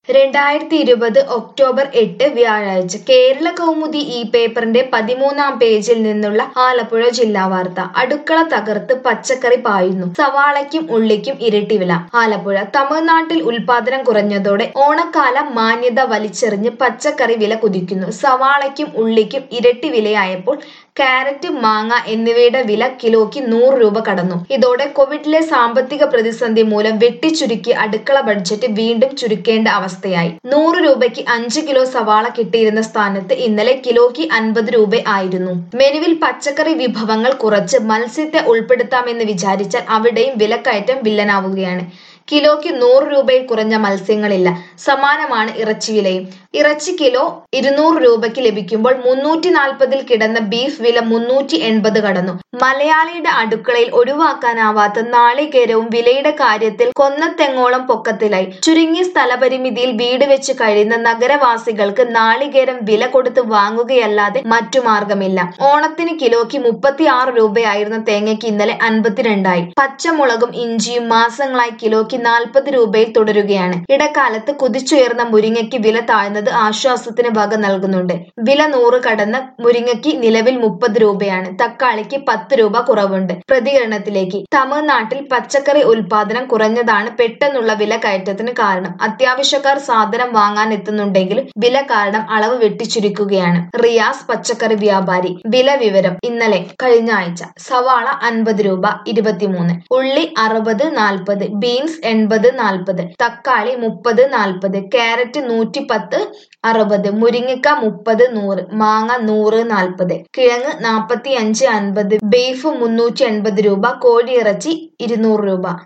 രണ്ടായിരത്തി ഇരുപത് ഒക്ടോബർ എട്ട് വ്യാഴാഴ്ച കേരള കൗമുദി ഈ പേപ്പറിന്റെ പതിമൂന്നാം പേജിൽ നിന്നുള്ള ആലപ്പുഴ ജില്ലാ വാർത്ത അടുക്കള തകർത്ത് പച്ചക്കറി പായുന്നു സവാളയ്ക്കും ഉള്ളിക്കും ഇരട്ടി വില ആലപ്പുഴ തമിഴ്നാട്ടിൽ ഉൽപാദനം കുറഞ്ഞതോടെ ഓണക്കാലം മാന്യത വലിച്ചെറിഞ്ഞ് പച്ചക്കറി വില കുതിക്കുന്നു സവാളയ്ക്കും ഉള്ളിക്കും ഇരട്ടി വിലയായപ്പോൾ കാരറ്റ് മാങ്ങ എന്നിവയുടെ വില കിലോയ്ക്ക് നൂറ് രൂപ കടന്നു ഇതോടെ കോവിഡിലെ സാമ്പത്തിക പ്രതിസന്ധി മൂലം വെട്ടിച്ചുരുക്കി അടുക്കള ബഡ്ജറ്റ് വീണ്ടും ചുരുക്കേണ്ട അവസ്ഥയായി നൂറ് രൂപയ്ക്ക് അഞ്ച് കിലോ സവാള കിട്ടിയിരുന്ന സ്ഥാനത്ത് ഇന്നലെ കിലോയ്ക്ക് അൻപത് രൂപ ആയിരുന്നു മെനുവിൽ പച്ചക്കറി വിഭവങ്ങൾ കുറച്ച് മത്സ്യത്തെ ഉൾപ്പെടുത്താമെന്ന് വിചാരിച്ചാൽ അവിടെയും വിലക്കയറ്റം വില്ലനാവുകയാണ് കിലോയ്ക്ക് നൂറ് രൂപയിൽ കുറഞ്ഞ മത്സ്യങ്ങളില്ല സമാനമാണ് ഇറച്ചി വിലയും ഇറച്ചി കിലോ ഇരുന്നൂറ് രൂപയ്ക്ക് ലഭിക്കുമ്പോൾ മുന്നൂറ്റി നാൽപ്പതിൽ കിടന്ന ബീഫ് വില മുന്നൂറ്റി എൺപത് കടന്നു മലയാളിയുടെ അടുക്കളയിൽ ഒഴിവാക്കാനാവാത്ത നാളികേരവും വിലയുടെ കാര്യത്തിൽ കൊന്നത്തെങ്ങോളം പൊക്കത്തിലായി ചുരുങ്ങിയ സ്ഥലപരിമിതിയിൽ വീട് വെച്ച് കഴിയുന്ന നഗരവാസികൾക്ക് നാളികേരം വില കൊടുത്ത് വാങ്ങുകയല്ലാതെ മറ്റു മാർഗമില്ല ഓണത്തിന് കിലോയ്ക്ക് മുപ്പത്തി ആറ് രൂപയായിരുന്ന തേങ്ങയ്ക്ക് ഇന്നലെ അൻപത്തിരണ്ടായി പച്ചമുളകും ഇഞ്ചിയും മാസങ്ങളായി കിലോയ്ക്ക് നാൽപ്പത് രൂപയിൽ തുടരുകയാണ് ഇടക്കാലത്ത് കുതിച്ചുയർന്ന മുരിങ്ങയ്ക്ക് വില താഴ്ന്നത് ആശ്വാസത്തിന് വക നൽകുന്നുണ്ട് വില നൂറ് കടന്ന മുരിങ്ങയ്ക്ക് നിലവിൽ മുപ്പത് രൂപയാണ് തക്കാളിക്ക് പത്ത് രൂപ കുറവുണ്ട് പ്രതികരണത്തിലേക്ക് തമിഴ്നാട്ടിൽ പച്ചക്കറി ഉൽപാദനം കുറഞ്ഞതാണ് പെട്ടെന്നുള്ള വില കയറ്റത്തിന് കാരണം അത്യാവശ്യക്കാർ സാധനം വാങ്ങാൻ എത്തുന്നുണ്ടെങ്കിലും വില കാരണം അളവ് വെട്ടിച്ചുരുക്കുകയാണ് റിയാസ് പച്ചക്കറി വ്യാപാരി വില വിവരം ഇന്നലെ കഴിഞ്ഞ ആഴ്ച സവാള അൻപത് രൂപ ഇരുപത്തിമൂന്ന് ഉള്ളി അറുപത് നാൽപ്പത് ബീൻസ് എൺപത് നാൽപ്പത് തക്കാളി മുപ്പത് നാൽപ്പത് ക്യാരറ്റ് നൂറ്റി പത്ത് അറുപത് മുരിങ്ങക്ക മുപ്പത് നൂറ് മാങ്ങ നൂറ് നാൽപ്പത് കിഴങ്ങ് നാൽപ്പത്തി അഞ്ച് അൻപത് ബീഫ് മുന്നൂറ്റി എൺപത് രൂപ കോഴിയിറച്ചി ഇരുന്നൂറ് രൂപ